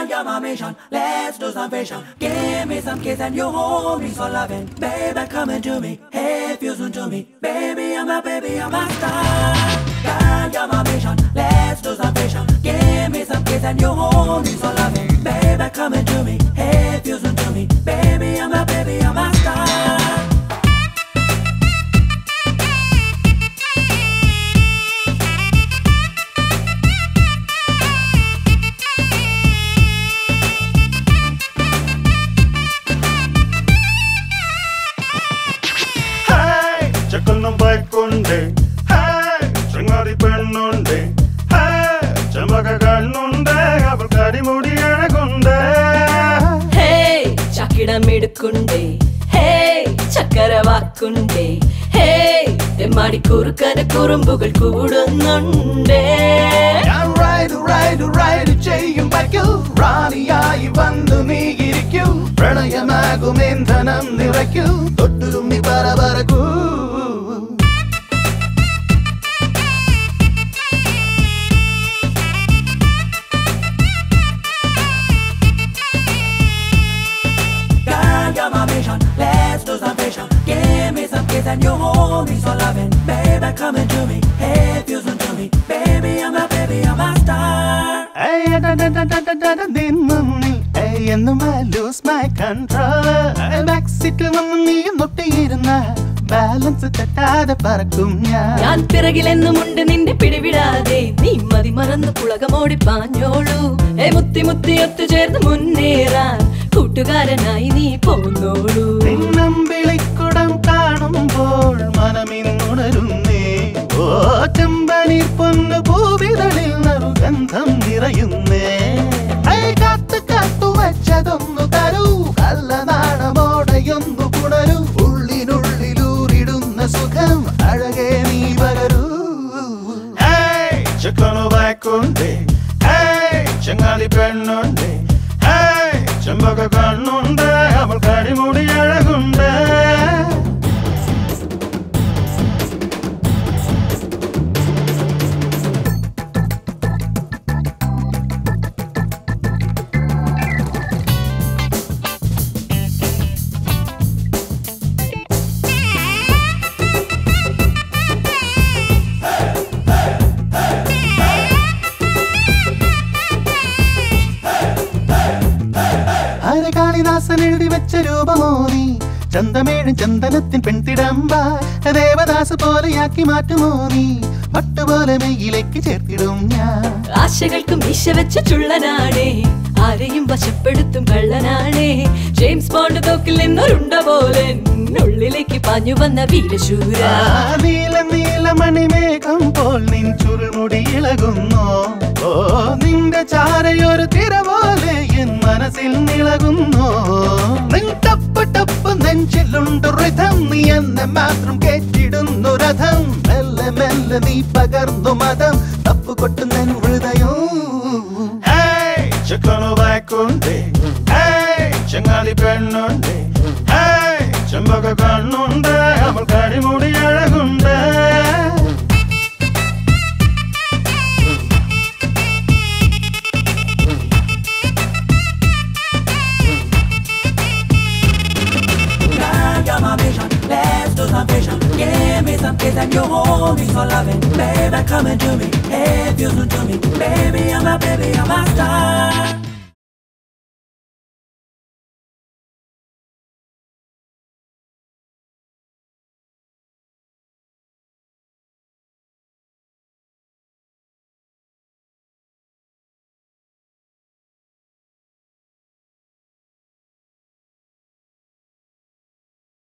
you're my mission. Let's do some vision. Give me some kiss and you hold me so loving. Baby, come into me. Hey, fusing to me. Baby, I'm a baby, I'm a star. Girl, you're my mission. Let's do some vision. Give me some kiss and you hold me so loving. Baby, come into me. Hey, fusing to me. Baby, I'm a baby, I'm a star. Hi ചക്കൊന്നും ബൈക്കുണ്ട് hi ചങ്ങാതി പെണ്ണുണ്ട് hi ചെമ്പക കണ്ണുണ്ട് അവൾ കരിമുടി അഴകുണ്ട് ഹേ ചക്കിടം എടുക്കുണ്ടേ ഹേ ചക്കര വാക്കുണ്ടേ ഹേ തെമ്മാടി കുറുക്കന് കുറുമ്പുകൾ കൂടുന്നുണ്ടേ ഞാൻ ride ride ride ചെയ്യും ബൈക്കിൽ റാണിയായി വന്നു നീയിരിക്കൂ പ്രണയമാകും ഇന്ധനം നിറയ്ക്കൂ തൊട്ടുരുമ്മി പറ പറക്കൂ Girl, you're my mission. Let's do some vision. Give me some kiss and you hold me so loving. Baby, come into me. Hey, fusing to me. Baby, I'm a baby, I'm a star. നിൻ മുന്നിൽ ഏയ് എന്നും loose my control back സീറ്റിൽ വന്ന് നീ നൊട്ടിയിരുന്ന balance തെറ്റാതെ പറക്കും ഞാൻ ഞാൻ പിറകിലെന്നുമുണ്ട് നിന്റെ പിടിവിടാതെ നീ മതി മറന്ന് പുളകമോടി പാഞ്ഞോളൂ ഏ മുത്തി മുത്തി ഒത്തുചേർന്ന് മുന്നേറാൻ കൂട്ടുകാരനായി നീ പോന്നോളൂ നിന്നം വിളിക്കുടം കാണുമ്പോൾ മനമിന്നുണരുന്നേ ഓ ചെമ്പനീർ പൊന്നു പൂവിതളിൽ നറുഗന്ധം നിറയുന്നേ ഐ കാത്തു കാത്തു വെച്ചതൊന്നു തരൂ കള്ള നാണമോടെയൊന്നു പുണരൂ ഉള്ളിനുള്ളിലൂരിടുന്ന സുഖം അഴകേ നീ പകരൂ ഹായ് ചക്കൊന്നു ബൈക്കുണ്ട് ഹായ് ചങ്ങാതി പെണ്ണുണ്ട് ഹായ് ചെമ്പക കണ്ണുണ്ട് അവൾ കരിമുടി അഴകുണ്ട് ആരെ കാളിദാസൻ എഴുതി വെച്ച രൂപമോ നീ ചന്തമേഴും ചന്ദനത്തിൻ പെൺതിടമ്പ ദേവദാസ് പോലെയാക്കി മാറ്റുമോ നീ പട്ടുപോലെ മെയ്യിലേക്ക് ചേർത്തിടും ഞാൻ ആശകൾക്കും മീശ വെച്ച ചുള്ളനാണേ ആരെയും വശപ്പെടുത്തും കള്ളനാണേ ജെയിംസ് ബോണ്ട് തോക്കിൽ നിന്നൊരുണ്ട പോലെ ഉള്ളിലേക്ക് പാഞ്ഞു വന്ന വീരശൂര ആ നീല നീല മണിമേഘം പോൽ നിൻ ചുരുൾമുടി ഇളകുന്നു ഓ നിന്റെ ചാരയൊരു തിര പോലെ എൻ മനസ്സിൽ നിളകുന്നു നിൻ ടപ്പ് ടപ്പ് നെഞ്ചിലുണ്ട് റിഥം നീ എന്നെ മാത്രം കേട്ടിടുന്നു രഥം മെല്ലെ മെല്ലെ നീ പകർന്നു മതം തപ്പു കൊട്ടുന്നെൻ ഹൃദയം ഹായ് ചക്കൊന്നു ബൈക്കുണ്ട് ഹായ് ചങ്ങാതി പെണ്ണുണ്ട് ഹായ് ചെമ്പക കണ്ണുണ്ട് അവൾ കരിമുടി അഴകുണ്ട് Girl, you're my mission. Let's do some vision. Give me some kiss and you hold me so loving. Baby, come into me. Hey, fusing to me. Baby, I'm a baby, I'm a star.